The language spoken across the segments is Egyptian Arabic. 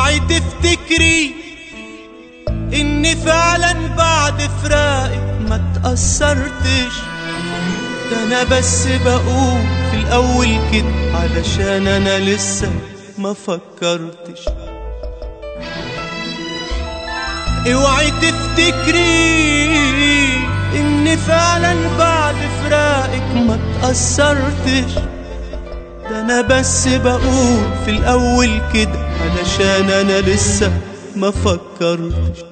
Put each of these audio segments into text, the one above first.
اوعي تفتكري اني فعلا بعد فراقك ما تأثرتش ده انا بس بقول في الاول كده علشان انا لسه ما فكرتش اوعي تفتكري اني فعلا بعد فراقك ما تأثرتش ده انا بس بقول في الاول كده علشان انا لسه ما فكرتش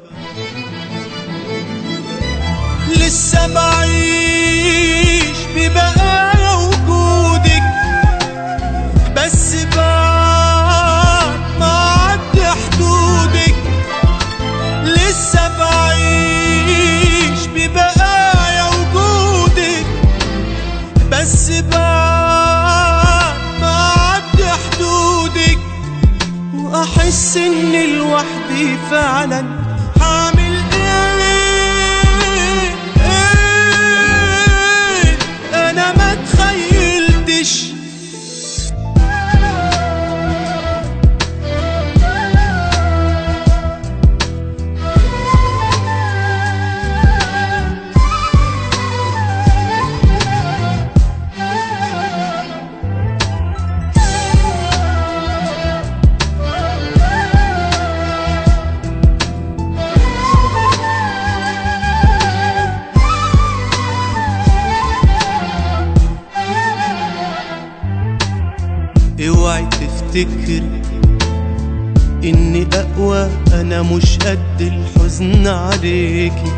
لسه بعيش ببقايا وجودك بس بعد ما عدي حدودك لسه بعيش ببقايا وجودك بس بعد ما عدي حدودك واحس اني لوحدي فعلا هعمل ايه ايه انا ما تخيلتش اوعي تفتكري اني اقوى انا مش قد الحزن عليكي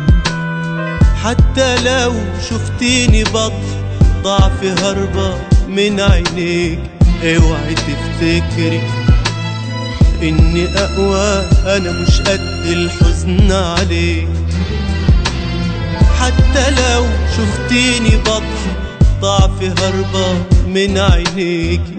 حتى لو شفتيني بطل ضعف هربة من عينيك اوعي تفتكري اني اقوى انا مش قد الحزن عليك حتى لو شفتيني بطل ضعف هربة من عينيكي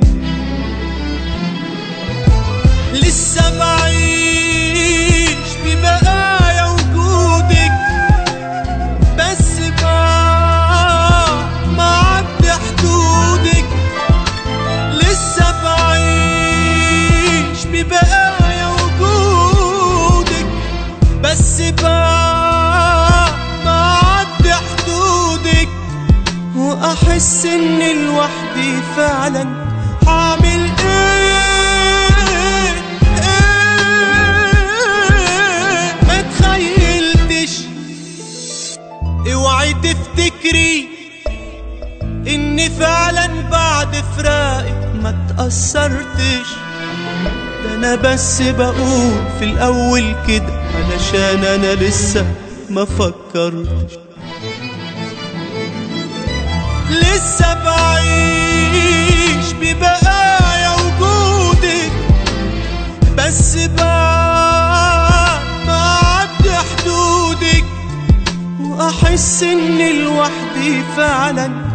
لسه بعيش ببقايا وجودك بس بعد ما عدي حدودك لسه بعيش ببقايا وجودك بس بعد ما عدي حدودك واحس اني لوحدي فعلا هعمل ايه ايه ما تخيلتش اوعي تفتكري اني فعلا بعد فراقك ما تأثرتش ده انا بس بقول في الاول كده علشان انا لسه ما فكرتش لسه بعيش ببقايا وجودك بس بعد ما عدي حدودك واحس اني لوحدي فعلا